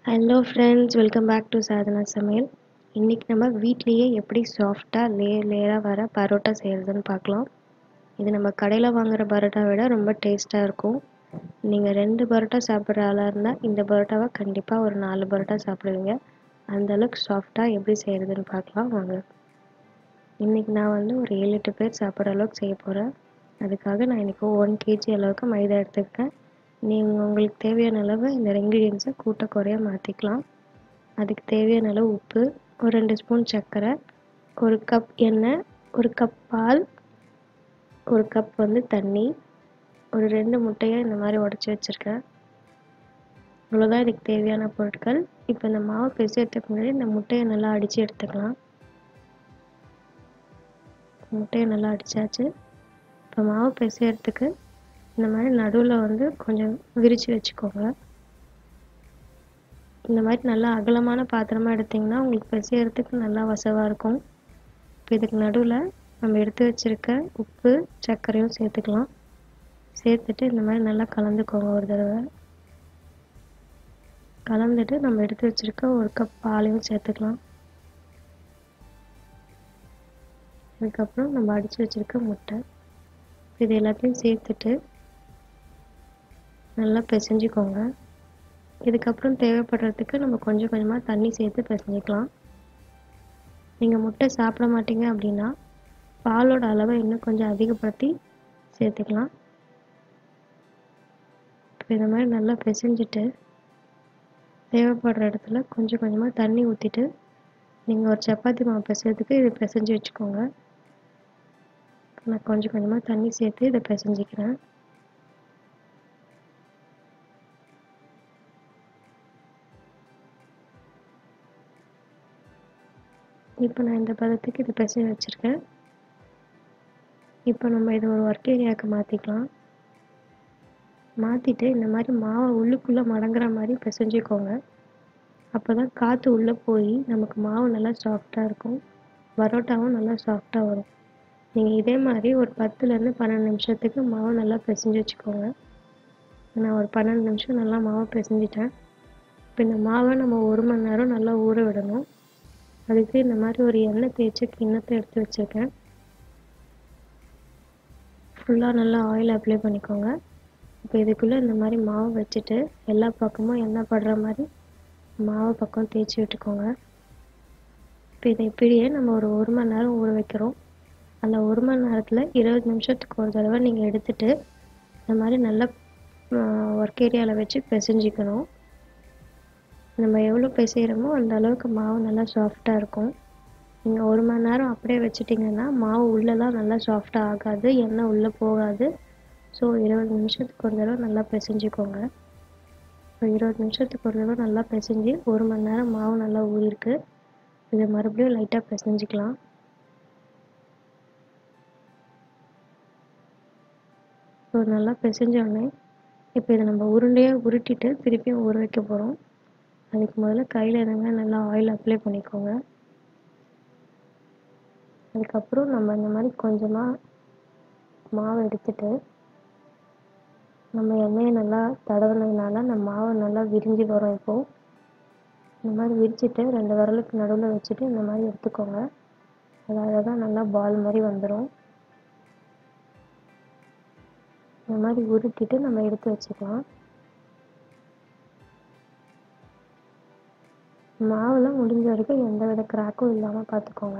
hello friends welcome back to Sadhana சமையல் இன்றைக்கி நம்ம வீட்லேயே எப்படி சாஃப்டாக லேயர் லேயராக வர பரோட்டா செய்கிறதுன்னு பார்க்கலாம் இது நம்ம கடையில் வாங்குகிற பரோட்டா விட ரொம்ப டேஸ்ட்டாக இருக்கும் நீங்கள் ரெண்டு பரோட்டா சாப்பிட்ற ஆளாக இருந்தால் இந்த பரோட்டாவை கண்டிப்பாக ஒரு நாலு பரோட்டா சாப்பிடுவீங்க அந்தளவுக்கு சாஃப்டாக எப்படி செய்கிறதுன்னு பார்க்கலாம் வாங்க இன்றைக்கி நான் வந்து ஒரு ஏழு எட்டு பேர் சாப்பிட்ற அளவுக்கு செய்ய போகிறேன் அதுக்காக நான் இன்றைக்கி ஒன் கேஜி அளவுக்கு மைதா எடுத்துக்கிட்டேன் நீங்கள் உங்களுக்கு தேவையான அளவு இந்த இன்க்ரீடியன்ஸை கூட்ட குறைய மாற்றிக்கலாம் அதுக்கு தேவையான அளவு உப்பு ஒரு ரெண்டு ஸ்பூன் சர்க்கரை ஒரு கப் எண்ணெய் ஒரு கப் பால் ஒரு கப் வந்து தண்ணி ஒரு ரெண்டு முட்டையை இந்த மாதிரி உடச்சி வச்சுருக்கேன் இவ்வளோதான் இதுக்கு தேவையான பொருட்கள் இப்போ இந்த மாவு பிசைறதுக்கு முன்னாடி இந்த முட்டையை நல்லா அடித்து எடுத்துக்கலாம் முட்டையை நல்லா அடித்தாச்சு இப்போ மாவு பிசைறதுக்கு இந்த மாதிரி நடுவில் வந்து கொஞ்சம் விரித்து வச்சுக்கோங்க இந்த மாதிரி நல்லா அகலமான பாத்திரமாக எடுத்திங்கன்னா உங்களுக்கு பிசையறதுக்கு நல்லா வசவாக இருக்கும் இப்போ இதுக்கு நடுவில் நம்ம எடுத்து வச்சுருக்க உப்பு சர்க்கரையும் சேர்த்துக்கலாம் சேர்த்துட்டு இந்த மாதிரி நல்லா கலந்துக்கோங்க ஒரு தடவை கலந்துட்டு நம்ம எடுத்து வச்சுருக்க ஒரு கப் பாலையும் சேர்த்துக்கலாம் அதுக்கப்புறம் நம்ம அடித்து வச்சுருக்க முட்டை இது எல்லாத்தையும் சேர்த்துட்டு நல்லா பிசைஞ்சிக்கோங்க இதுக்கப்புறம் தேவைப்படுறதுக்கு நம்ம கொஞ்சம் கொஞ்சமாக தண்ணி சேர்த்து பிசைஞ்சிக்கலாம் நீங்கள் முட்டை சாப்பிட மாட்டீங்க அப்படின்னா பாலோட அளவை இன்னும் கொஞ்சம் அதிகப்படுத்தி சேர்த்துக்கலாம் இப்போ இந்த மாதிரி நல்லா பிசைஞ்சிட்டு தேவைப்படுற இடத்துல கொஞ்சம் கொஞ்சமாக தண்ணி ஊற்றிட்டு நீங்கள் ஒரு சப்பாத்தி மாவு பிசைறதுக்கு இதை பிசைஞ்சு வச்சுக்கோங்க நான் கொஞ்சம் கொஞ்சமாக தண்ணி சேர்த்து இதை பிசைஞ்சிக்கிறேன் இப்போ நான் இந்த பதத்துக்கு இது பிசைஞ்சு வச்சுருக்கேன் இப்போ நம்ம இதை ஒரு ஒர்க் ஏரியாவுக்கு மாற்றிக்கலாம் மாற்றிட்டு இந்த மாதிரி மாவை உள்ளுக்குள்ளே மடங்குற மாதிரி பிசைஞ்சிக்கோங்க அப்போ தான் காற்று உள்ளே போய் நமக்கு மாவு நல்லா சாஃப்டாக இருக்கும் பரோட்டாவும் நல்லா சாஃப்டாக வரும் நீங்கள் இதே மாதிரி ஒரு பத்துலேருந்து பன்னெண்டு நிமிஷத்துக்கு மாவு நல்லா பிசைஞ்சு வச்சுக்கோங்க நான் ஒரு பன்னெண்டு நிமிஷம் நல்லா மாவை பிசைஞ்சிட்டேன் இப்போ இந்த மாவை நம்ம ஒரு மணி நேரம் நல்லா ஊற விடணும் அதுக்கு இந்த மாதிரி ஒரு எண்ணெய் தேய்ச்சி கிண்ணத்தை எடுத்து வச்சுருக்கேன் ஃபுல்லாக நல்லா ஆயில் அப்ளை பண்ணிக்கோங்க இப்போ இதுக்குள்ளே இந்த மாதிரி மாவு வச்சுட்டு எல்லா பக்கமும் எண்ணெய் படுற மாதிரி மாவு பக்கம் தேய்ச்சி விட்டுக்கோங்க இப்போ இதை இப்படியே நம்ம ஒரு ஒரு மணி நேரம் ஊற வைக்கிறோம் அந்த ஒரு மணி நேரத்தில் இருபது நிமிஷத்துக்கு ஒரு தடவை நீங்கள் எடுத்துகிட்டு இந்த மாதிரி நல்லா ஒர்க் ஏரியாவில் வச்சு பிசைஞ்சிக்கணும் நம்ம எவ்வளோ பிசைகிறோமோ அந்த அளவுக்கு மாவு நல்லா சாஃப்டாக இருக்கும் நீங்கள் ஒரு மணி நேரம் அப்படியே வச்சிட்டிங்கன்னா மாவு உள்ளெல்லாம் நல்லா சாஃப்டாக ஆகாது எண்ணெய் உள்ளே போகாது ஸோ இருபது நிமிஷத்துக்கு ஒரு தடவை நல்லா பிசைஞ்சிக்கோங்க இப்போ இருபது நிமிஷத்துக்கு ஒரு தடவை நல்லா பிசைஞ்சு ஒரு மணி நேரம் மாவு நல்லா ஊறிருக்கு இதை மறுபடியும் லைட்டாக பிசைஞ்சிக்கலாம் ஸோ நல்லா பிசைஞ்சோடனே இப்போ இதை நம்ம உருண்டையாக உருட்டிட்டு திருப்பியும் ஊற வைக்க போகிறோம் அதுக்கு முதல்ல கையில் இருங்க நல்லா ஆயில் அப்ளை பண்ணிக்கோங்க அதுக்கப்புறம் நம்ம இந்த மாதிரி கொஞ்சமாக மாவு எடுத்துட்டு நம்ம எண்ணெயை நல்லா தடவுனதுனால அந்த மாவு நல்லா விரிஞ்சு வரும் இப்போது இந்த மாதிரி விரிச்சிட்டு ரெண்டு விரலுக்கு நடுவில் வச்சுட்டு இந்த மாதிரி எடுத்துக்கோங்க அதாவது தான் நல்லா பால் மாதிரி வந்துடும் இந்த மாதிரி உருட்டிட்டு நம்ம எடுத்து வச்சுக்கலாம் மாவுலாம் முடிஞ்ச வரைக்கும் எந்த வித கிராக்கும் இல்லாமல் பார்த்துக்கோங்க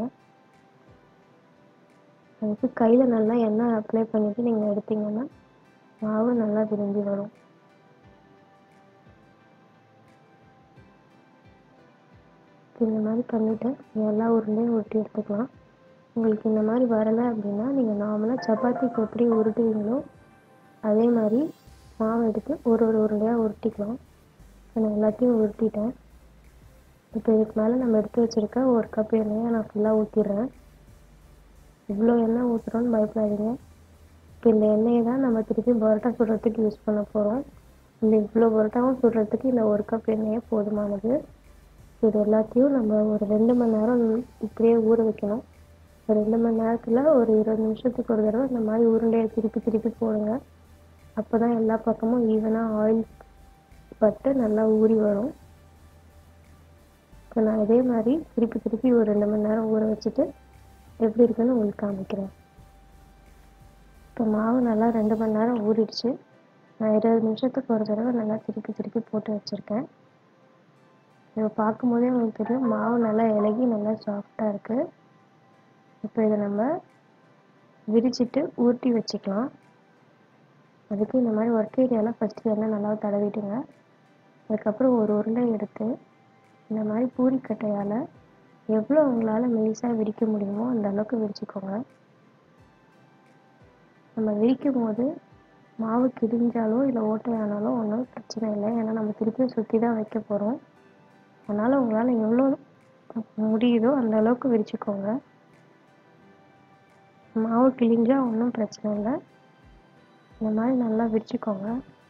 அதுக்கு கையில் நல்லா எண்ணெய் அப்ளை பண்ணிவிட்டு நீங்கள் எடுத்தீங்கன்னா மாவு நல்லா விரும்பி வரும் இந்த மாதிரி பண்ணிவிட்டு எல்லா உருண்டையும் உருட்டி எடுத்துக்கலாம் உங்களுக்கு இந்த மாதிரி வரலை அப்படின்னா நீங்கள் நார்மலாக சப்பாத்திக்கு எப்படி உருட்டுவீங்களோ அதே மாதிரி மாவு எடுத்து ஒரு ஒரு உருண்டையாக உருட்டிக்கலாம் நான் எல்லாத்தையும் உருட்டிட்டேன் இப்போ இதுக்கு மேலே நம்ம எடுத்து வச்சுருக்க ஒரு கப் எண்ணெயை நான் ஃபுல்லாக ஊற்றிடுறேன் இவ்வளோ எண்ணெய் ஊற்றுறோன்னு பயப்படாதீங்க இப்போ இந்த எண்ணெயை தான் நம்ம திருப்பி பரோட்டா சுடுறதுக்கு யூஸ் பண்ண போகிறோம் இந்த இவ்வளோ பரோட்டாவும் சுடுறதுக்கு இந்த ஒரு கப் எண்ணெயே போதுமானது இது எல்லாத்தையும் நம்ம ஒரு ரெண்டு மணி நேரம் இப்படியே ஊற வைக்கணும் ஒரு ரெண்டு மணி நேரத்தில் ஒரு இருபது நிமிஷத்துக்கு ஒரு தடவை இந்த மாதிரி உருண்டையை திருப்பி திருப்பி போடுங்க அப்போ தான் எல்லா பக்கமும் ஈவனாக ஆயில் பட்டு நல்லா ஊறி வரும் இப்போ நான் இதே மாதிரி திருப்பி திருப்பி ஒரு ரெண்டு மணி நேரம் ஊற வச்சுட்டு எப்படி இருக்குன்னு உங்களுக்கு காமிக்கிறேன் இப்போ மாவு நல்லா ரெண்டு மணி நேரம் ஊறிடுச்சு நான் இருபது நிமிஷத்துக்கு ஒரு தடவை நல்லா திருப்பி திருப்பி போட்டு வச்சுருக்கேன் இதை பார்க்கும்போதே உங்களுக்கு தெரியும் மாவு நல்லா இலகி நல்லா சாஃப்டாக இருக்குது இப்போ இதை நம்ம விரிச்சிட்டு ஊற்றி வச்சுக்கலாம் அதுக்கு இந்த மாதிரி ஒர்க் ஏரியாவில் ஃபஸ்ட்டு எண்ணெய் நல்லா தடவிட்டுங்க அதுக்கப்புறம் ஒரு உருண்டை எடுத்து இந்த மாதிரி பூரிக்கட்டையால் எவ்வளோ உங்களால் மெலிசாக விரிக்க முடியுமோ அந்த அளவுக்கு விரிச்சுக்கோங்க நம்ம விரிக்கும் போது மாவு கிழிஞ்சாலோ இல்லை ஓட்டையானாலோ ஒன்றும் பிரச்சனை இல்லை ஏன்னா நம்ம திருப்பியும் சுற்றி தான் வைக்க போகிறோம் அதனால் உங்களால் எவ்வளோ முடியுதோ அந்த அளவுக்கு விரிச்சுக்கோங்க மாவு கிழிஞ்சால் ஒன்றும் பிரச்சனை இல்லை இந்த மாதிரி நல்லா விரிச்சுக்கோங்க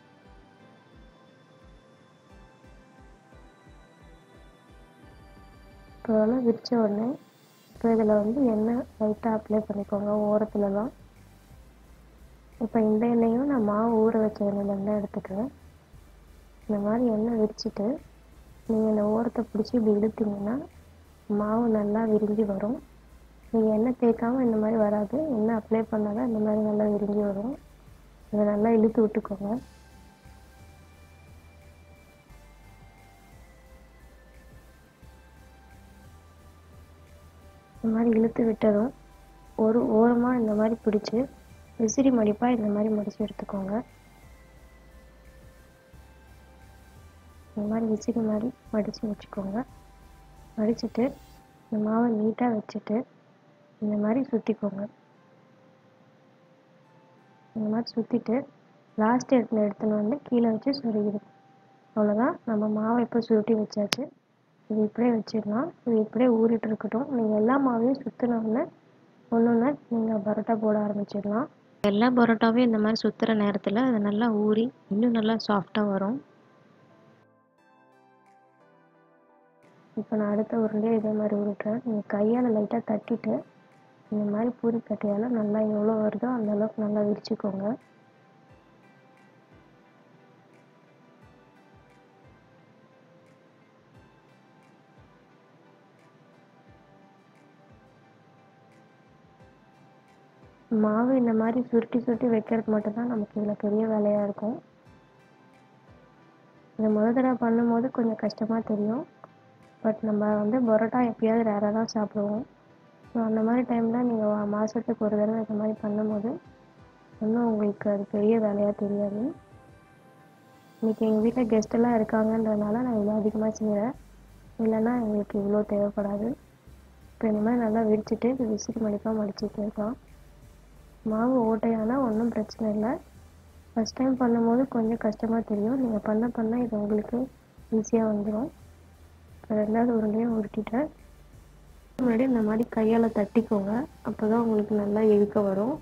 இப்போ இதெல்லாம் விரித்த உடனே இப்போ இதில் வந்து எண்ணெய் லைட்டாக அப்ளை பண்ணிக்கோங்க ஓரத்துலலாம் இப்போ இந்த எண்ணெயும் நான் மாவு ஊற வச்ச எண்ணெயிலேருந்து தான் எடுத்துக்கிறேன் இந்த மாதிரி எண்ணெய் விரிச்சிட்டு நீங்கள் இந்த ஓரத்தை பிடிச்சி இப்படி இழுத்தீங்கன்னா மாவு நல்லா விரிஞ்சு வரும் நீங்கள் எண்ணெய் தேய்க்காமல் இந்த மாதிரி வராது எண்ணெய் அப்ளை பண்ணால் தான் இந்த மாதிரி நல்லா விரிஞ்சு வரும் இதை நல்லா இழுத்து விட்டுக்கோங்க இந்த மாதிரி இழுத்து விட்டதும் ஒரு ஓரமாக இந்த மாதிரி பிடிச்சி விசிறி மடிப்பாக இந்த மாதிரி மடித்து எடுத்துக்கோங்க இந்த மாதிரி விசிறி மாதிரி மடித்து வச்சுக்கோங்க மடிச்சுட்டு இந்த மாவை நீட்டாக வச்சுட்டு இந்த மாதிரி சுற்றிக்கோங்க இந்த மாதிரி சுற்றிட்டு லாஸ்ட் இடத்துல எடுத்துன்னு வந்து கீழே வச்சு சொருகிடு அவ்வளோதான் நம்ம மாவை இப்போ சுருட்டி வச்சாச்சு இது இப்படியே வச்சிடலாம் இது இப்படியே ஊறிட்டு இருக்கட்டும் நீங்கள் எல்லா மாவையும் சுற்றினோடனே ஒன்று ஒன்று நீங்கள் பரோட்டா போட ஆரம்பிச்சிடலாம் எல்லா பரோட்டாவையும் இந்த மாதிரி சுற்றுற நேரத்தில் அது நல்லா ஊறி இன்னும் நல்லா சாஃப்டாக வரும் இப்போ நான் அடுத்த உருண்டையை இதே மாதிரி உருட்டுறேன் நீங்கள் கையால் லைட்டாக தட்டிட்டு இந்த மாதிரி பூரி கட்டையால் நல்லா எவ்வளோ வருதோ அந்த அளவுக்கு நல்லா விரிச்சுக்கோங்க மாவு இந்த மாதிரி சுருட்டி சுருட்டி வைக்கிறது மட்டும்தான் நமக்கு இதில் பெரிய வேலையாக இருக்கும் இந்த முதல் தடவை பண்ணும்போது கொஞ்சம் கஷ்டமாக தெரியும் பட் நம்ம வந்து பரோட்டா எப்பயாவது ரேராக தான் சாப்பிடுவோம் ஸோ அந்த மாதிரி டைமில் நீங்கள் மாதத்துக்கு ஒரு தடவை இந்த மாதிரி பண்ணும்போது இன்னும் உங்களுக்கு அது பெரிய வேலையாக தெரியாது இன்றைக்கி எங்கள் வீட்டில் கெஸ்ட்டெல்லாம் இருக்காங்கன்றதுனால நான் இவ்வளோ அதிகமாக செய்கிறேன் இல்லைன்னா எங்களுக்கு இவ்வளோ தேவைப்படாது இப்போ இந்த மாதிரி நல்லா விரிச்சிட்டு இது விசிறி மடிப்பாக மடிச்சுட்டு இருக்கலாம் மாவு ஓட்டையானால் ஒன்றும் பிரச்சனை இல்லை ஃபஸ்ட் டைம் பண்ணும்போது கொஞ்சம் கஷ்டமாக தெரியும் நீங்கள் பண்ண பண்ண இது உங்களுக்கு ஈஸியாக வந்துடும் இப்போ ரெண்டாவது உருண்டையும் உருட்டிட்டேன் முன்னாடி இந்த மாதிரி கையால் தட்டிக்கோங்க அப்போ தான் உங்களுக்கு நல்லா இழுக்க வரும்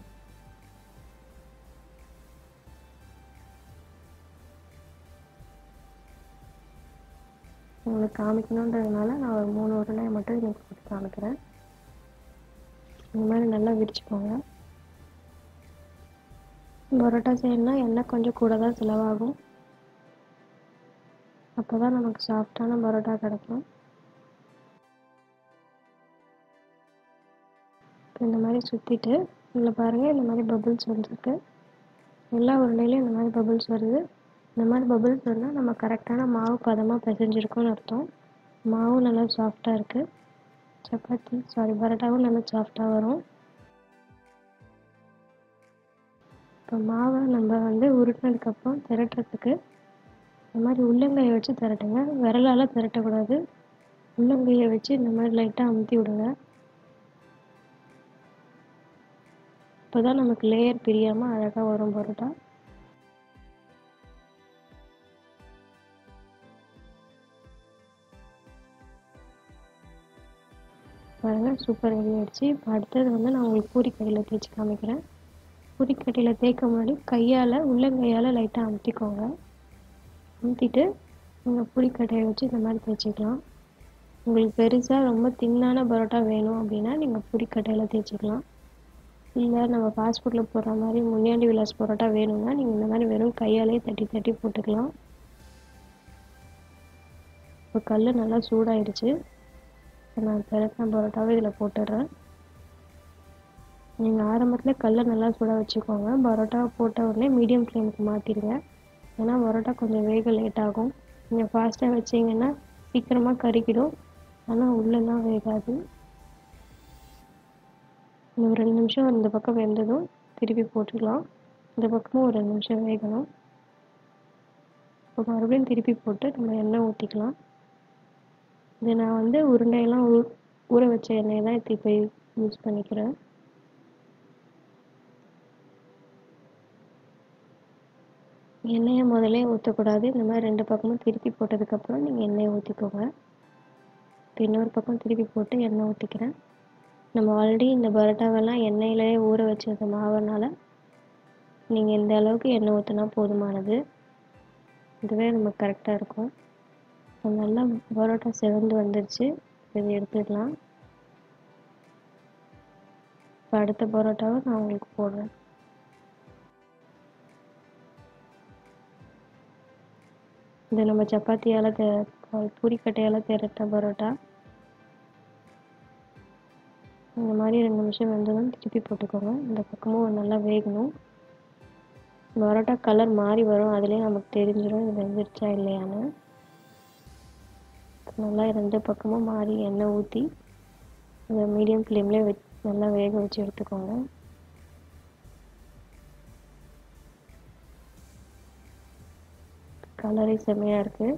உங்களுக்கு காமிக்கணுன்றதுனால நான் ஒரு மூணு உருண்டையை மட்டும் இன்னைக்கு போட்டு காமிக்கிறேன் இந்த மாதிரி நல்லா விரிச்சுக்கோங்க பரோட்டா செய்யணும்னா எண்ணெய் கொஞ்சம் கூட தான் செலவாகும் அப்போ தான் நமக்கு சாஃப்டான பரோட்டா கிடைக்கும் இப்போ இந்த மாதிரி சுற்றிட்டு இதில் பாருங்கள் இந்த மாதிரி பபுள்ஸ் வந்துருக்கு எல்லா உருண்டையிலையும் இந்த மாதிரி பபுள்ஸ் வருது இந்த மாதிரி பபுள்ஸ் வந்தால் நம்ம கரெக்டான மாவு பதமாக பிசைஞ்சிருக்கோம்னு அர்த்தம் மாவும் நல்லா சாஃப்டாக இருக்குது சப்பாத்தி சாரி பரோட்டாவும் நல்லா சாஃப்டாக வரும் இப்போ மாவை நம்ம வந்து உருட்டினதுக்கப்புறம் திரட்டுறதுக்கு இந்த மாதிரி உள்ளங்கையை வச்சு திரட்டுங்க விரலால் திரட்டக்கூடாது உள்ளங்கையை வச்சு இந்த மாதிரி லைட்டாக அமுத்தி விடுங்க இப்போ தான் நமக்கு லேயர் பிரியாமல் அழகாக வரும் பரோட்டா பாருங்கள் சூப்பர் ரெடி ஆகிடுச்சு இப்போ அடுத்தது வந்து நான் உங்களுக்கு பூரிக்கடையில் தேய்ச்சி காமிக்கிறேன் பூரிக்கட்டையில் தேய்க்க முன்னாடி கையால் உள்ளங்கையால் லைட்டாக அமுத்திக்கோங்க அமுத்திட்டு நீங்கள் பூரிக்கட்டையை வச்சு இந்த மாதிரி தேய்ச்சிக்கலாம் உங்களுக்கு பெருசாக ரொம்ப தின்னான பரோட்டா வேணும் அப்படின்னா நீங்கள் பூரிக்கட்டையில் தேய்ச்சிக்கலாம் இல்லை நம்ம ஃபாஸ்ட் ஃபுட்டில் போடுற மாதிரி முனியாண்டி விலாஸ் பரோட்டா வேணும்னா நீங்கள் இந்த மாதிரி வெறும் கையாலே தட்டி தட்டி போட்டுக்கலாம் இப்போ கல் நல்லா சூடாயிடுச்சு நான் பெரட்டின பரோட்டாவை இதில் போட்டுடுறேன் நீங்கள் ஆரம்பத்தில் கல்லை நல்லா சுட வச்சுக்கோங்க பரோட்டா போட்ட உடனே மீடியம் ஃப்ளேமுக்கு மாற்றிடுங்க ஏன்னா பரோட்டா கொஞ்சம் வேக லேட் ஆகும் நீங்கள் ஃபாஸ்ட்டாக வச்சிங்கன்னா சீக்கிரமாக கருகிடும் ஆனால் உள்ளெல்லாம் வேகாது இன்னும் ரெண்டு நிமிஷம் இந்த பக்கம் வெந்ததும் திருப்பி போட்டுக்கலாம் இந்த பக்கமும் ஒரு ரெண்டு நிமிஷம் வேகணும் இப்போ மறுபடியும் திருப்பி போட்டு நம்ம எண்ணெய் ஊற்றிக்கலாம் இது நான் வந்து உருண்டையெல்லாம் ஊ ஊற வச்ச எண்ணெய் தான் இப்போ யூஸ் பண்ணிக்கிறேன் எண்ணெயை முதலே ஊற்றக்கூடாது இந்த மாதிரி ரெண்டு பக்கமும் திருப்பி போட்டதுக்கப்புறம் நீங்கள் எண்ணெயை ஊற்றிக்கோங்க இப்போ இன்னொரு பக்கம் திருப்பி போட்டு எண்ணெய் ஊற்றிக்கிறேன் நம்ம ஆல்ரெடி இந்த பரோட்டாவெல்லாம் எண்ணெயிலேயே ஊற வச்சது மாவுனால நீங்கள் இந்த அளவுக்கு எண்ணெய் ஊற்றினா போதுமானது இதுவே நமக்கு கரெக்டாக இருக்கும் நல்லா பரோட்டா செவந்து வந்துருச்சு இதை எடுத்துக்கலாம் இப்போ அடுத்த பரோட்டாவை நான் உங்களுக்கு போடுறேன் இது நம்ம சப்பாத்தியால் தே பூரிக்கட்டையால் திரட்ட பரோட்டா இந்த மாதிரி ரெண்டு நிமிஷம் வெந்ததும் திருப்பி போட்டுக்கோங்க இந்த பக்கமும் நல்லா வேகணும் பரோட்டா கலர் மாறி வரும் அதுலேயே நமக்கு தெரிஞ்சிடும் இது வெந்துருச்சா இல்லையான்னு நல்லா ரெண்டு பக்கமும் மாறி எண்ணெய் ஊற்றி அதை மீடியம் ஃப்ளேம்லேயே வச் நல்லா வேக வச்சு எடுத்துக்கோங்க கலரே செம்மையாக இருக்குது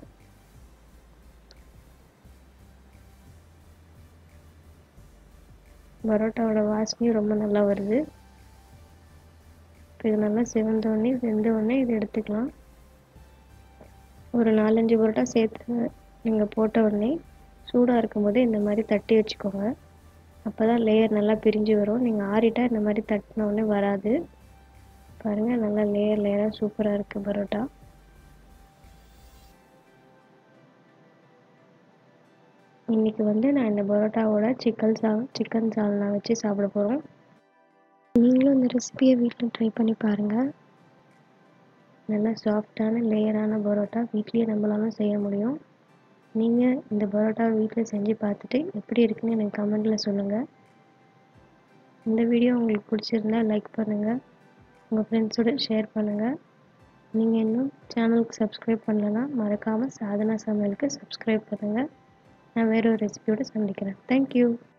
பரோட்டாவோட வாசனையும் ரொம்ப நல்லா வருது இப்போ இது நல்லா செவந்தோடனே வெந்தோடனே இதை எடுத்துக்கலாம் ஒரு நாலஞ்சு பரோட்டா சேர்த்து நீங்கள் போட்ட உடனே சூடாக இருக்கும்போது இந்த மாதிரி தட்டி வச்சுக்கோங்க அப்போ தான் லேயர் நல்லா பிரிஞ்சு வரும் நீங்கள் ஆறிட்டா இந்த மாதிரி தட்டின உடனே வராது பாருங்கள் நல்லா லேயர் லேயராக சூப்பராக இருக்குது பரோட்டா இன்றைக்கி வந்து நான் இந்த பரோட்டாவோட சிக்கன் சா சிக்கன் சால்னா வச்சு சாப்பிட போகிறோம் நீங்களும் இந்த ரெசிபியை வீட்டில் ட்ரை பண்ணி பாருங்கள் நல்லா சாஃப்டான லேயரான பரோட்டா வீட்லேயே நம்மளாலும் செய்ய முடியும் நீங்கள் இந்த பரோட்டா வீட்டில் செஞ்சு பார்த்துட்டு எப்படி இருக்குன்னு எனக்கு கமெண்ட்டில் சொல்லுங்கள் இந்த வீடியோ உங்களுக்கு பிடிச்சிருந்தா லைக் பண்ணுங்கள் உங்கள் ஃப்ரெண்ட்ஸோட ஷேர் பண்ணுங்கள் நீங்கள் இன்னும் சேனலுக்கு சப்ஸ்கிரைப் பண்ணலன்னா மறக்காமல் சாதனா சமையலுக்கு சப்ஸ்கிரைப் பண்ணுங்கள் நான் வேறு ஒரு ரெசிபியோடு சந்திக்கிறேன் தேங்க்யூ